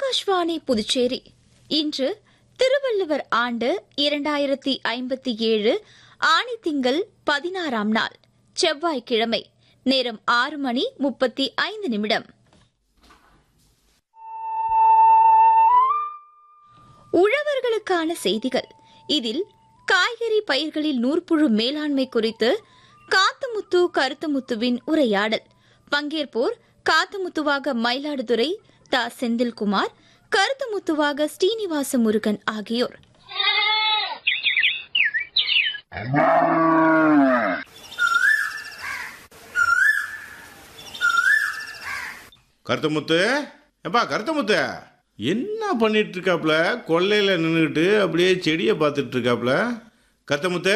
ஆகாஷ்வாணி புதுச்சேரி இன்று திருவள்ளுவர் ஆண்டு இரண்டாயிரத்தி ஐம்பத்தி ஏழு ஆணி திங்கள் பதினாறாம் நாள் செவ்வாய்க்கிழமை நேரம் ஆறு மணி முப்பத்தி ஐந்து நிமிடம் உழவர்களுக்கான செய்திகள் இதில் காய்கறி பயிர்களில் நூற்புழு மேலாண்மை குறித்து காத்துமுத்து கருத்துமுத்துவின் உரையாடல் பங்கேற்போர் காத்துமுத்துவாக மயிலாடுதுறை த செந்தில்குமார் கருத்துமுத்துவாக ஸ்ரீனிவாச முருகன் ஆகியோர் கருத்தமுத்து எப்பா கருத்தமுத்து என்ன பண்ணிட்டு இருக்காப்ல கொல்லையில நின்றுக்கிட்டு அப்படியே செடியை பார்த்துட்டு இருக்காப்ல கருத்தமுத்து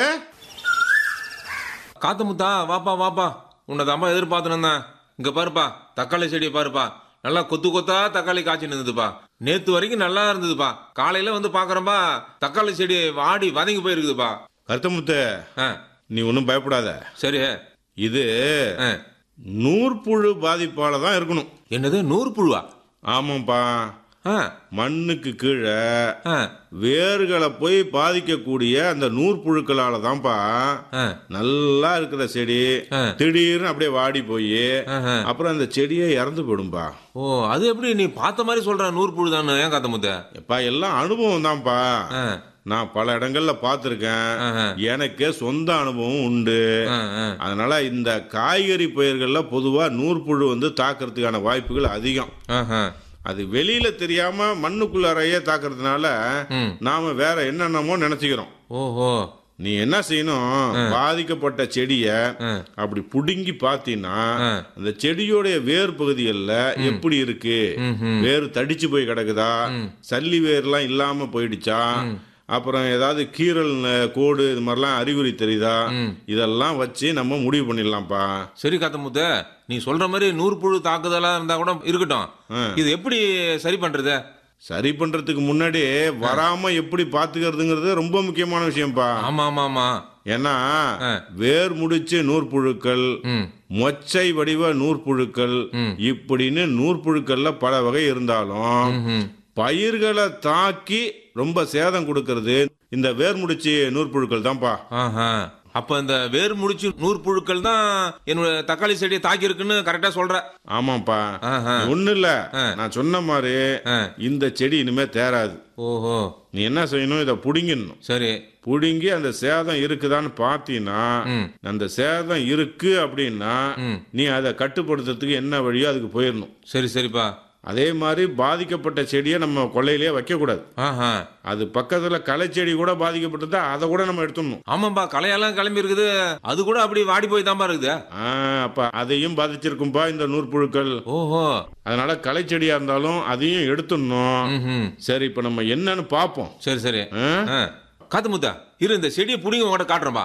காத்து முத்தா வாப்பா வாப்பா உன்னை தாம்பா எதிர்பார்த்துன்னு இருந்தேன் இங்க பாருப்பா தக்காளி செடியை பாருப்பா நல்லா கொத்து கொத்தா தக்காளி காய்ச்சி இருந்ததுப்பா நேத்து வரைக்கும் நல்லா இருந்ததுப்பா காலையில வந்து பாக்குறேன்பா தக்காளி செடி வாடி வதங்கி போயிருக்குதுப்பா கருத்தமுத்து ஆ, நீ ஒன்றும் பயப்படாத சரி இது ஆ. நூற்புழு பாதிப்பால தான் இருக்கணும் என்னது நூறு புழுவா ஆமாப்பா ஆ, மண்ணுக்கு கீழே ஆ, வேர்களை போய் பாதிக்கக்கூடிய அந்த நூற்புழுக்களால தான்ப்பா ஆ, நல்லா இருக்கிற செடி ஆ. திடீர்னு அப்படியே வாடி போய் ஆஹா. அப்புறம் அந்த செடியே இறந்து போயிடும்பா ஓ அது எப்படி நீ பார்த்த மாதிரி சொல்ற நூறு புழு தானே ஏன் காத்த முத்த எப்பா எல்லாம் அனுபவம் தான்ப்பா ஆ, நான் பல இடங்கள்ல பார்த்துருக்கேன் ஆஹா. எனக்கு சொந்த அனுபவம் உண்டு ஆ, ஆ. அதனால இந்த காய்கறி பயிர்கள்ல பொதுவா நூற்புழு வந்து தாக்குறதுக்கான வாய்ப்புகள் அதிகம் ஆஹா. அது வெளியில தெரியாம மண்ணுக்குள்ளாரையே தாக்குறதுனால ம். நாம வேற என்னென்னமோ நினைச்சுக்கிறோம் ஓஹோ நீ என்ன செய்யணும் பாதிக்கப்பட்ட செடிய ஆ. அப்படி புடுங்கி பார்த்தீங்கன்னா ஆ. அந்த செடியோடைய வேர் பகுதிகளில் எப்படி இருக்கு ம்ஹும். வேர் தடிச்சு போய் கிடக்குதா சல்லி வேர்லாம் இல்லாம போயிடுச்சா அப்புறம் ஏதாவது கீரல் ந- கோடு இது மாதிரிலாம் அறிகுறி தெரியுதா இதெல்லாம் வச்சு நம்ம முடிவு பண்ணிடலாம்ப்பா சரி காத்த முத்த நீ சொல்ற மாதிரி நூறு புழு தாக்குதலா இருந்தா கூட இருக்கட்டும் ஆ. இது எப்படி சரி பண்றது சரி பண்றதுக்கு முன்னாடி வராம எப்படி பாத்துக்கிறதுங்கிறது ரொம்ப முக்கியமான விஷயம்ப்பா ஆமா ஆமா ஆமா ஏன்னா ஆ. வேர் முடிச்சு நூற்புழுக்கள் ம் மொச்சை வடிவ நூற்புழுக்கள் இப்படின்னு நூற்புழுக்கள்ல பல வகை இருந்தாலும் ம்ஹும். பயிர்களை தாக்கி ரொம்ப சேதம் கொடுக்கறது இந்த வேர் முடிச்சு நூற்புழுக்கள் தான்ப்பா ஆஹா அப்ப இந்த வேர் முடிச்சு நூறு புழுக்கள் தான் என்னோட தக்காளி செடியை தாக்கி இருக்குன்னு கரெக்டா சொல்ற ஆமாப்பா ஆஹா. ஒண்ணு இல்ல ஆ. நான் சொன்ன மாதிரி ஆ. இந்த செடி இனிமே தேராது ஓஹோ நீ என்ன செய்யணும் இதை புடுங்கிடணும் சரி புடுங்கி அந்த சேதம் இருக்குதான்னு பார்த்தீங்கன்னா ம். அந்த சேதம் இருக்கு அப்படின்னா ம். நீ அதை கட்டுப்படுத்துறதுக்கு என்ன வழியோ அதுக்கு போயிடணும் சரி சரிப்பா அதே மாதிரி பாதிக்கப்பட்ட செடியை நம்ம கொள்ளையிலேயே வைக்கக்கூடாது ஆஹா அது பக்கத்துல களை செடி கூட பாதிக்கப்பட்டதா அதை கூட நம்ம எடுத்துடணும் ஆமாப்பா களையெல்லாம் கிளம்பி இருக்குது அது கூட அப்படி வாடி போய் தான்ப்பா இருக்குது ஆ, அப்ப அதையும் பாதிச்சிருக்கும்பா இந்த நூற்புழுக்கள் ஓஹோ அதனால களை செடியா இருந்தாலும் அதையும் எடுத்துடணும் ம்ஹும். சரி இப்ப நம்ம என்னன்னு பார்ப்போம் சரி சரி ஆ? ஆ. காத்து முத்தா இரு இந்த செடியை புடிங்க உங்கள்கிட்ட காட்டுறேன்பா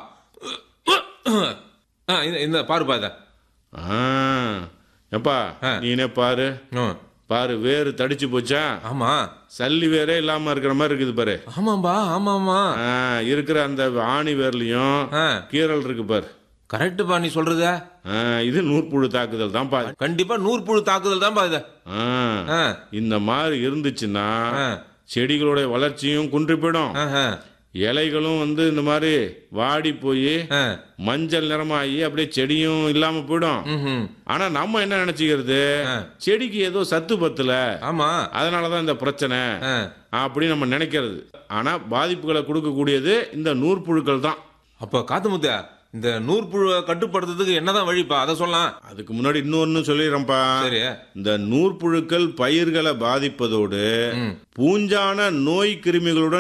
ஆ, இந்த- இந்த பாருப்பா இத ஆ, எப்பா ஆ. நீனே பாரு ம். பாரு வேறு தடிச்சு போச்சா ஆமா சல்லி வேரே இல்லாம இருக்கிற மாதிரி இருக்குது பாரு ஆமாம்பா ஆமாமா ஆ, இருக்கிற அந்த ஆணி வேர்லயும் ஆ கீரல் இருக்கு பாரு கரெக்டுப்பா நீ சொல்றத ஆ, இது நூற்புழு தாக்குதல் தான்ப்பா கண்டிப்பா நூறு புழு தாக்குதல் தான்ப்பா இது ஆ, ஆ, இந்த மாதிரி இருந்துச்சுன்னா ஆ. செடிகளுடைய வளர்ச்சியும் குன்றி போயிடும் ஆஹா. இலைகளும் வந்து இந்த மாதிரி வாடி போய் ஆ. மஞ்சள் நிறமாகி அப்படியே செடியும் இல்லாம போயிடும் ம்ஹும். ஆனா நம்ம என்ன நினைச்சுக்கிறது ஆ. செடிக்கு ஏதோ சத்து பத்தல ஆமா அதனாலதான் இந்த பிரச்சனை ஆ. அப்படி நம்ம நினைக்கிறது ஆனா பாதிப்புகளை கொடுக்கக்கூடியது இந்த நூற்புழுக்கள் தான் அப்ப காத்து முத்த இந்த நூறு புழுவை கட்டுப்படுத்துறதுக்கு என்னதான் வழிப்பா அதை சொல்லலாம் அதுக்கு முன்னாடி இன்னொன்னு சொல்லிடுறேன்ப்பா சரி இந்த நூற்புழுக்கள் பயிர்களை பாதிப்பதோடு ம். பூஞ்சான நோய் கிருமிகளுடன்